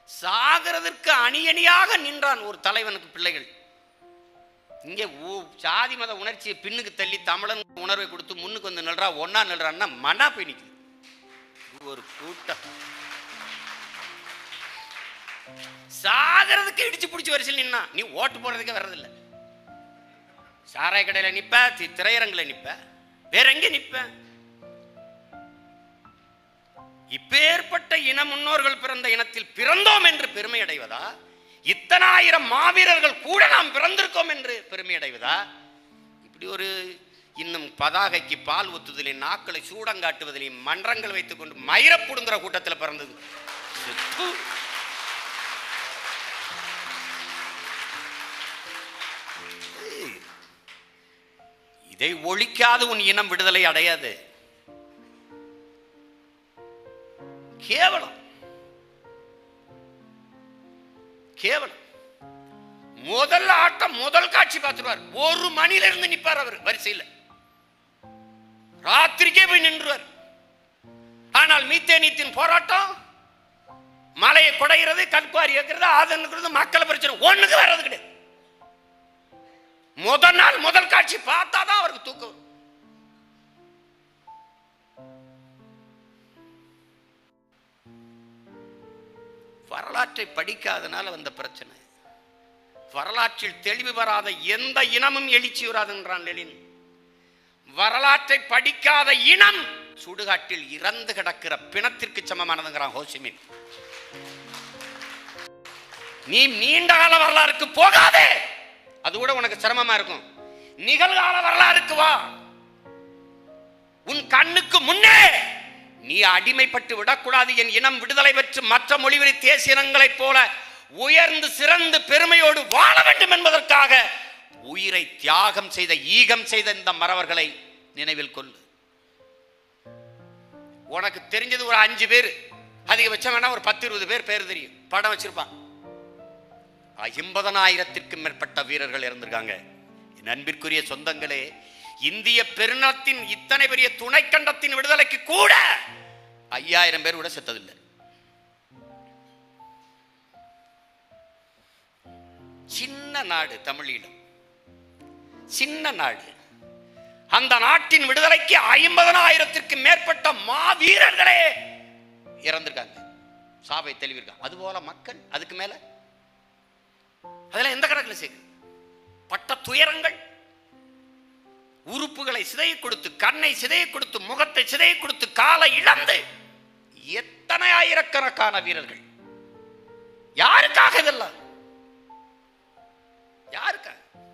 சாகிறதற்கு அணி அணியாக நின்றான் ஒரு தலைவனுக்கு பிள்ளைகள் இங்கே ஊ- சாதி மத உணர்ச்சியை பின்னுக்கு தள்ளி தமிழன் உணர்வை கொடுத்து முன்னுக்கு வந்து நில்றா ஒன்னா நில்றான்னா மனா போய் நிக்குது இது ஒரு கூட்டம் சாகிறதுக்கு இடிச்சு பிடிச்சி வரிசையில் நின்னா நீ ஓட்டு போடுறதுக்கே வர்றதில்ல சாராய கடையில நிப்ப தி- திரையரங்குல நிப்ப வேற எங்க நிப்ப இப்பேற்பட்ட இன முன்னோர்கள் பிறந்த இனத்தில் பிறந்தோம் என்று பெருமை அடைவதா இத்தனாயிரம் மாவீரர்கள் கூட நாம் பிறந்திருக்கோம் என்று பெருமை அடைவதா இப்படி ஒரு இன்னும் பதாகைக்கு பால் ஊத்துதலையும் நாக்களை சூடங்காட்டுவதிலையும் மன்றங்கள் வைத்துக் கொண்டு மயிரப்புடுங்கிற கூட்டத்தில் பிறந்தது ப்பு. இதை ஒழிக்காது உன் இனம் விடுதலை அடையாது கேவலம் கேவலம் முதல் ஆட்டம் முதல் காட்சி பார்த்துருவார் ஒரு மணில இருந்து நிப்பார் அவர் வரிசையில் ராத்திரிக்கே போய் நின்றுவார் ஆனால் மீத்தேனியத்தின் போராட்டம் மலையை குடைகிறது கற்குவாரி ஏற்கிறது ஆதரவு மக்களை பிரச்சனை ஒண்ணுக்கு வர்றது கிடையாது முதல் நாள் முதல் காட்சி பார்த்தாதான் அவருக்கு தூக்கம் வரும். வரலாற்றை படிக்காதனால வந்த பிரச்சனை வரலாற்றில் தெளிவு வராத எந்த இனமும் எழுச்சி வராதுன்றான் லெனின் வரலாற்றை படிக்காத இனம் சுடுகாட்டில் இறந்து கிடக்கிற பிணத்திற்கு சமமானதுங்கிறான் ஹோசிமின் நீ நீண்ட கால வரலாறுக்கு போகாதே அது கூட உனக்கு சிரமமா இருக்கும் நிகழ்கால வரலாறுக்கு வா உன் கண்ணுக்கு முன்னே நீ அடிமைப்பட்டு விடக்கூடாது என் இனம் விடுதலை பெற்று மற்ற மொழிவெளி தேசிய இனங்களைப் போல உயர்ந்து சிறந்து பெருமையோடு வாழ வேண்டும் என்பதற்காக உயிரை தியாகம் செய்த ஈகம் செய்த இந்த மறவர்களை நினைவில் கொள்ளு உனக்கு தெரிஞ்சது ஒரு அஞ்சு பேர் அதிகபட்சம் வேணா ஒரு பத்து இருபது பேர் பேர் தெரியும் படம் வச்சிருப்பான் ஐம்பதனாயிரத்திற்கும் மேற்பட்ட வீரர்கள் இறந்திருக்காங்க என் அன்பிற்குரிய சொந்தங்களே இந்திய பெருநத்தின் இத்தனை பெரிய துணைக்கண்டத்தின் விடுதலைக்கு கூட ஐயாயிரம் பேர் கூட செத்ததில்லை சின்ன நாடு தமிழீழம் சின்ன நாடு அந்த நாட்டின் விடுதலைக்கு ஐம்பதனாயிரத்திற்கு மேற்பட்ட மாவீரர்களே இறந்திருக்காங்க சாவை தெளிவிருக்காங்க அதுபோல மக்கள் அதுக்கு மேல அதெல்லாம் எந்த கணக்கில் சேர்க்கு பட்ட துயரங்கள் உறுப்புகளை சிதைய கொடுத்து கண்ணை சிதைய கொடுத்து முகத்தை சிதைய கொடுத்து காலை இழந்து எத்தனை ஆயிரக்கணக்கான வீரர்கள் யாருக்காக இதெல்லாம் யாருக்காக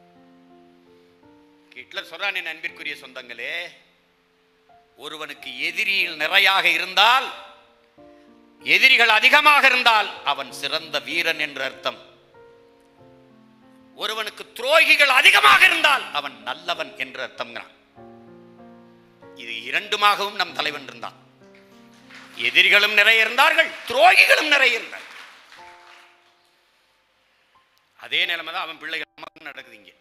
ஹிட்லர் சொல்றான் என் அன்பிற்குரிய சொந்தங்களே ஒருவனுக்கு எதிரியில் நிறையாக இருந்தால் எதிரிகள் அதிகமாக இருந்தால் அவன் சிறந்த வீரன் என்று அர்த்தம் ஒருவனுக்கு துரோகிகள் அதிகமாக இருந்தால் அவன் நல்லவன் என்று அர்த்தம்ங்கிறான் இது இரண்டுமாகவும் நம் தலைவன் இருந்தான் எதிரிகளும் நிறைய இருந்தார்கள் துரோகிகளும் நிறைய இருந்தார்கள் அதே நிலைமை தான் அவன் பிள்ளைகள் நமக்கு நடக்குது இங்க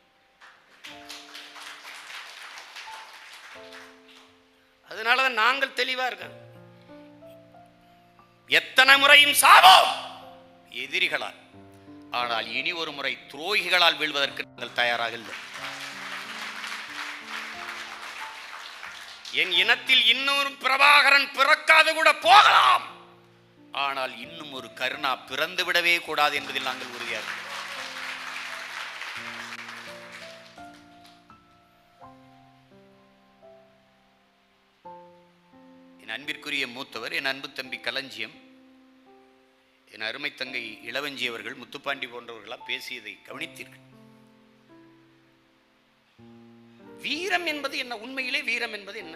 அதனாலதான் நாங்கள் தெளிவா இருக்கோம் எத்தனை முறையும் சாவோம் எதிரிகளால் ஆனால் இனி ஒரு முறை துரோகிகளால் வீழ்வதற்கு நாங்கள் தயாராக இல்லை என் இனத்தில் இன்னொரு பிரபாகரன் பிறக்காது கூட போகலாம் ஆனால் இன்னும் ஒரு கருணா பிறந்து விடவே கூடாது என்பதில் நாங்கள் உறுதியாக இருக்கிறோம். என் அன்பிற்குரிய மூத்தவர் என் அன்பு தம்பி களஞ்சியம் என் அருமை தங்கை இளவஞ்சி அவர்கள் முத்துப்பாண்டி போன்றவர்களாம் பேசியதை கவனித்தீர்கள் வீரம் என்பது என்ன உண்மையிலே வீரம் என்பது என்ன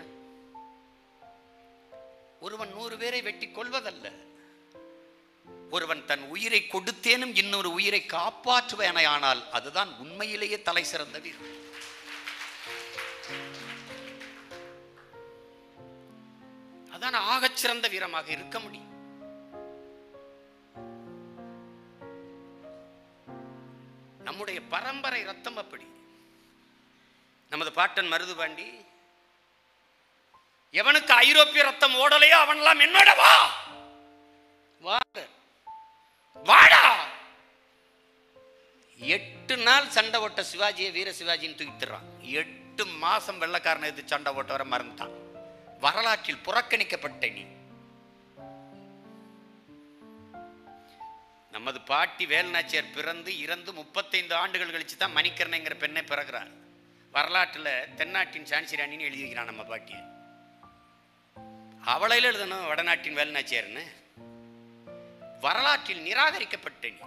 ஒருவன் நூறு பேரை வெட்டி கொள்வதல்ல ஒருவன் தன் உயிரை கொடுத்தேனும் இன்னொரு உயிரை காப்பாற்றுவேனையானால் அதுதான் உண்மையிலேயே தலை சிறந்த வீரம் அதான் ஆகச் சிறந்த வீரமாக இருக்க முடியும் நம்முடைய பரம்பரை ரத்தம் அப்படி நமது பாட்டன் மருதுபாண்டி எவனுக்கு ஐரோப்பிய ரத்தம் ஓடலையோ அவனெல்லாம் என்னோட வா வாங்க வாடா எட்டு நாள் சண்டை ஓட்ட சிவாஜியை வீர சிவாஜின்னு தூக்கிட்டுறான் எட்டு மாசம் வெள்ளக்காரனை எதிர்த்து சண்டை ஓட்ட வர மறந்துட்டான் வரலாற்றில் புறக்கணிக்கப்பட்ட நீ நமது பாட்டி வேலுநாச்சியார் பிறந்து இறந்து முப்பத்தைந்து ஆண்டுகள் கழிச்சு தான் மணிக்கரணைங்கிற பெண்ணை பிறகுறார் வரலாற்றில் தென்னாட்டின் சான்சி ராணின்னு எழுதி வைக்கிறான் நம்ம பாட்டியை அவளையில் எழுதணும் வடநாட்டின் வேலுநாச்சியார்னு வரலாற்றில் நிராகரிக்கப்பட்ட நீ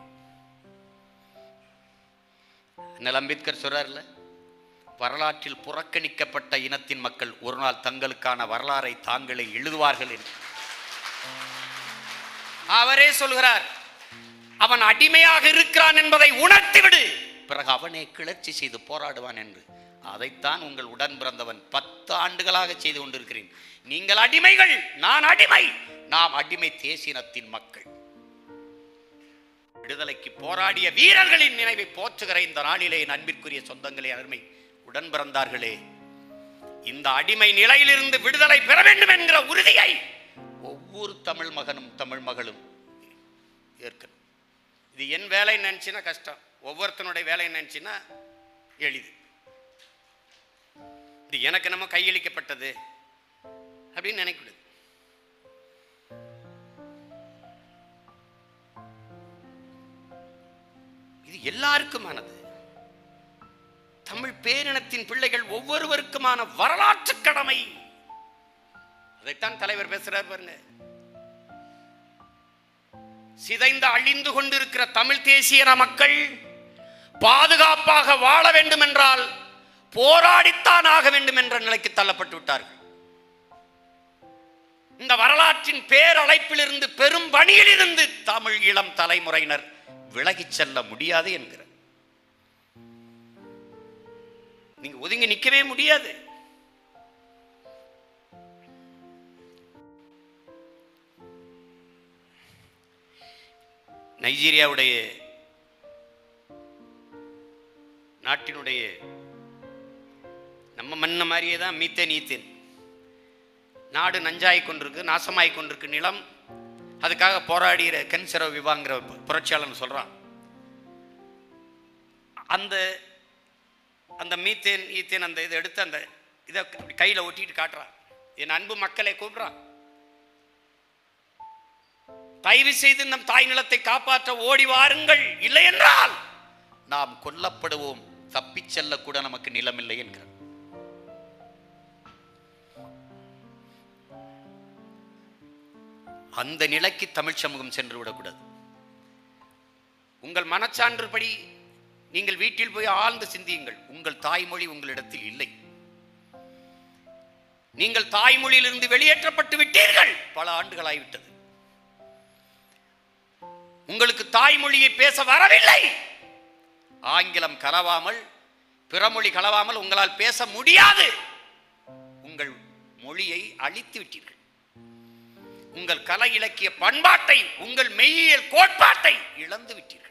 அண்ணல் அம்பேத்கர் சொல்றாருல வரலாற்றில் புறக்கணிக்கப்பட்ட இனத்தின் மக்கள் ஒரு நாள் தங்களுக்கான வரலாறை தாங்களே எழுதுவார்கள் என்று அவரே சொல்கிறார் அவன் அடிமையாக இருக்கிறான் என்பதை உணர்த்திவிடு பிறகு அவனே கிளர்ச்சி செய்து போராடுவான் என்று அதைத்தான் உங்கள் உடன் பிறந்தவன் பத்து ஆண்டுகளாக செய்து கொண்டிருக்கிறேன் நீங்கள் அடிமைகள் நான் அடிமை நாம் அடிமை தேசினத்தின் மக்கள் விடுதலைக்கு போராடிய வீரர்களின் நினைவை போற்றுகிற இந்த நாளிலே என் அன்பிற்குரிய சொந்தங்களே அருமை உடன் பிறந்தார்களே இந்த அடிமை நிலையிலிருந்து விடுதலை பெற வேண்டும் என்கிற உறுதியை ஒவ்வொரு தமிழ் மகனும் தமிழ் மகளும் ஏற்கணும் இது என் வேலை நினைச்சுன்னா கஷ்டம் ஒவ்வொருத்தனுடைய வேலை நினைச்சுன்னா எளிது இது எனக்கு நம்ம கையளிக்கப்பட்டது அப்படின்னு நினைக்கூடாது இது எல்லாருக்குமானது தமிழ் பேரினத்தின் பிள்ளைகள் ஒவ்வொருவருக்குமான வரலாற்று கடமை அதைத்தான் தலைவர் பேசுறார் பாருங்க சிதைந்து அழிந்து கொண்டிருக்கிற தமிழ் தேசியன மக்கள் பாதுகாப்பாக வாழ வேண்டும் என்றால் போராடித்தான் ஆக வேண்டும் என்ற நிலைக்கு தள்ளப்பட்டு விட்டார்கள் இந்த வரலாற்றின் பேரழைப்பிலிருந்து பெரும் பணியிலிருந்து தமிழ் இளம் தலைமுறையினர் விலகிச் செல்ல முடியாது என்கிறார் நீங்க ஒதுங்கி நிக்கவே முடியாது நைஜீரியாவுடைய நாட்டினுடைய நம்ம மண்ண மாதிரியே தான் மீத்தேன் ஈத்தேன் நாடு நஞ்சாய் கொண்டிருக்கு நாசமாய் கொண்டிருக்கு நிலம் அதுக்காக போராடிற கன்சரோ விவாங்கிற புரட்சியாளன் சொல்றான் அந்த அந்த மீத்தேன் ஈத்தேன் அந்த இதை எடுத்து அந்த இதை கையில் ஒட்டிட்டு காட்டுறான் என் அன்பு மக்களை கூப்பிடுறான் தயவு செய்து நம் தாய் நிலத்தை காப்பாற்ற ஓடி வாருங்கள் இல்லை என்றால் நாம் கொல்லப்படுவோம் தப்பிச் செல்ல கூட நமக்கு நிலமில்லை என்கிறார் அந்த நிலைக்கு தமிழ் சமூகம் சென்று விடக்கூடாது உங்கள் மனச்சான்றுபடி நீங்கள் வீட்டில் போய் ஆழ்ந்து சிந்தியுங்கள் உங்கள் தாய்மொழி உங்களிடத்தில் இல்லை நீங்கள் தாய்மொழியிலிருந்து வெளியேற்றப்பட்டு விட்டீர்கள் பல ஆண்டுகள் ஆகிவிட்டது உங்களுக்கு தாய்மொழியை பேச வரவில்லை ஆங்கிலம் கலவாமல் பிறமொழி கலவாமல் உங்களால் பேச முடியாது உங்கள் மொழியை அழித்து விட்டீர்கள் உங்கள் கலை இலக்கிய பண்பாட்டை உங்கள் மெய்யியல் கோட்பாட்டை இழந்து விட்டீர்கள்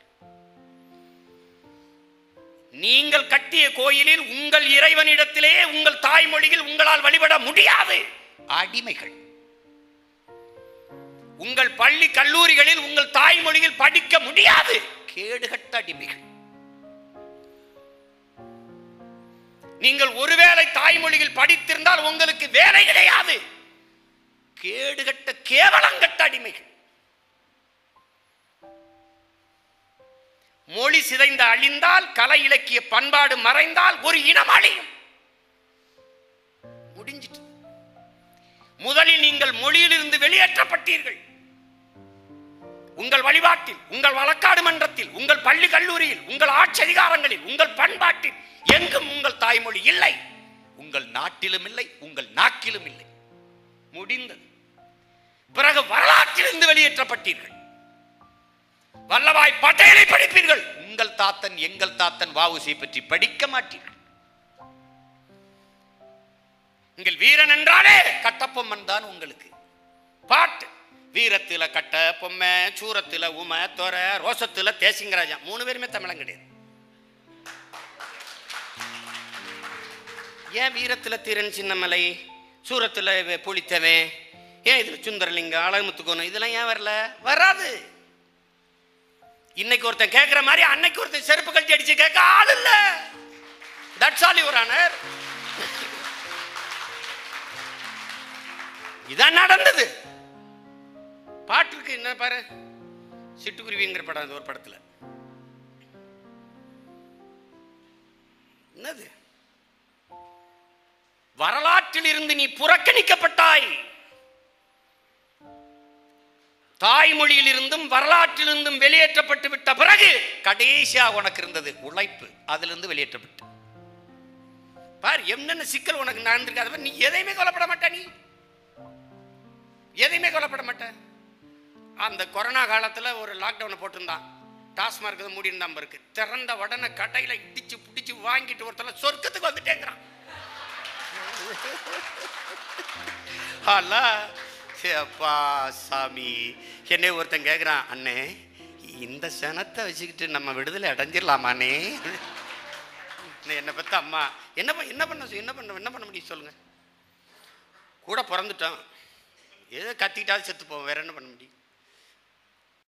நீங்கள் கட்டிய கோயிலில் உங்கள் இறைவனிடத்திலே உங்கள் தாய்மொழியில் உங்களால் வழிபட முடியாது அடிமைகள் உங்கள் பள்ளி கல்லூரிகளில் உங்கள் தாய்மொழியில் படிக்க முடியாது கேடுகட்ட அடிமைகள் நீங்கள் ஒருவேளை தாய்மொழியில் படித்திருந்தால் உங்களுக்கு வேலை கிடையாது கேடுகட்ட கேவலங்கட்ட அடிமைகள் மொழி சிதைந்து அழிந்தால் கலை இலக்கிய பண்பாடு மறைந்தால் ஒரு இனம் அழியும் முடிஞ்சிட்டு முதலில் நீங்கள் மொழியிலிருந்து வெளியேற்றப்பட்டீர்கள் உங்கள் வழிபாட்டில் உங்கள் வழக்காடு மன்றத்தில் உங்கள் பள்ளி கல்லூரியில் உங்கள் ஆட்சி அதிகாரங்களில் உங்கள் பண்பாட்டில் எங்கும் உங்கள் தாய்மொழி இல்லை உங்கள் நாட்டிலும் இல்லை உங்கள் நாக்கிலும் இல்லை முடிந்தது பிறகு வரலாற்றிலிருந்து வெளியேற்றப்பட்டீர்கள் வல்லபாய் பட்டேலை படிப்பீர்கள் உங்கள் தாத்தன் எங்கள் தாத்தன் வாவுசியை பற்றி படிக்க மாட்டீர்கள் உங்கள் வீரன் என்றாலே கட்டப்பொம்மன் தான் உங்களுக்கு பாட்டு வீரத்துல கட்ட பொம்மை சூரத்துல உம தொர ரோசத்துல தேசிங்கராஜா மூணு பேருமே தமிழன் கிடையாது ஏன் வீரத்துல தீரன் சின்னமலை சூரத்துல இவ- புலித்தவன் ஏன் இதுல சுந்தரலிங்கம் அழகுமுத்துக்கோணம் இதெல்லாம் ஏன் வரல வராது இன்னைக்கு ஒருத்தன் கேட்குற மாதிரி அன்னைக்கு ஒருத்தன் செருப்பு கழட்டி அடிச்சு கேட்க ஆள் இல்ல தட்ஸ் ஆல் யுவர் ஆனர் இதான் நடந்தது பாட்டுக்கு என்ன பாரு சிட்டுக்குருவிங்கிற படம் அது ஒரு படத்துல என்னது வரலாற்றில் இருந்து நீ புறக்கணிக்கப்பட்டாய் தாய்மொழியில் இருந்தும் வரலாற்றிலிருந்தும் வெளியேற்றப்பட்டு விட்ட பிறகு கடைசியா உனக்கு இருந்தது உழைப்பு அதிலிருந்து வெளியேற்றப்பட்டு பார் என்னென்ன சிக்கல் உனக்கு நடந்திருக்காத பார், நீ எதையுமே கொல்லப்பட மாட்ட நீ எதையுமே கொல்லப்பட மாட்ட அந்த கொரோனா காலத்துல ஒரு லாக்டவுனை போட்டிருந்தான் டாஸ்மார்க் தான் மூடி இருந்தான் இருக்கு திறந்த உடனே கடையில இடிச்சு பிடிச்சு வாங்கிட்டு ஒருத்தல சொர்க்கத்துக்கு வந்துட்டேங்கிறான் அல்லா அப்பா சாமி என்னை ஒருத்தன் கேட்குறான் அண்ணே இந்த சனத்தை வச்சுக்கிட்டு நம்ம விடுதலை அடைஞ்சிடலாமாண்ணே என்னை பத்த அம்மா என்ன பண்- என்ன பண்ண என்ன பண்ண என்ன பண்ண முடியும் சொல்லுங்க கூட பிறந்துட்டோம் ஏதோ கத்திக்கிட்டாலும் செத்து போவோம் வேற என்ன பண்ண முடியும்